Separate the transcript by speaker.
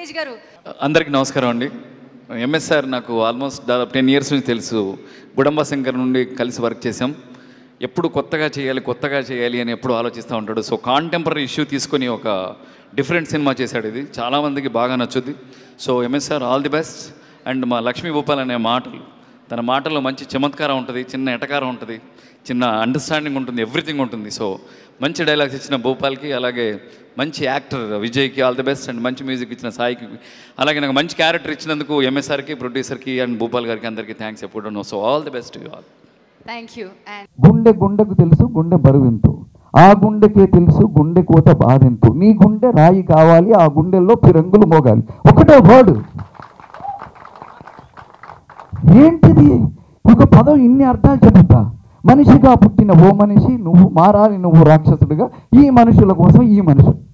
Speaker 1: తేజ్ గారు
Speaker 2: అందరికీ నమస్కారం అండి ఎంఎస్ఆర్ నాకు ఆల్మోస్ట్ దాదాపు టెన్ ఇయర్స్ నుంచి తెలుసు గుడంబ శంకర్ నుండి కలిసి వర్క్ చేసాం ఎప్పుడు కొత్తగా చేయాలి కొత్తగా చేయాలి అని ఎప్పుడు ఆలోచిస్తూ ఉంటాడు సో కాంటెంపరీ ఇష్యూ తీసుకొని ఒక డిఫరెంట్ సినిమా చేశాడు ఇది చాలామందికి బాగా నచ్చుద్ది so MSR all the best and మా లక్ష్మీ భూపాల్ అనే మాటలు తన మాటల్లో మంచి చమత్కారం ఉంటుంది చిన్న ఎటకారం ఉంటుంది చిన్న అండర్స్టాండింగ్ ఉంటుంది ఎవ్రీథింగ్ ఉంటుంది సో మంచి డైలాగ్స్ ఇచ్చిన భూపాల్కి అలాగే మంచి యాక్టర్ విజయ్కి ఆల్ ది బెస్ట్ అండ్ మంచి మ్యూజిక్ ఇచ్చిన సాయికి అలాగే నాకు మంచి క్యారెక్టర్ ఇచ్చినందుకు ఎంఎస్ఆర్కి ప్రొడ్యూసర్కి అండ్ భూపాల్ గారికి అందరికీ థ్యాంక్స్ ఎప్పుడు so all the best you all
Speaker 1: thank you and
Speaker 3: గుండె గుండెకు తెలుసు గుండె బరువెంతు ఆ గుండెకే తెలుసు గుండె కోత బాధెంతు నీ గుండె రాయి కావాలి ఆ గుండెల్లో ఫిరంగులు మోగాలి ఒకటే వర్డ్ ఏంటిది ఒక పదం ఇన్ని అర్థాలు చెబుతా మనిషిగా పుట్టిన ఓ మనిషి నువ్వు మారాలి నువ్వు రాక్షసుడిగా ఈ మనుషుల కోసం ఈ మనిషి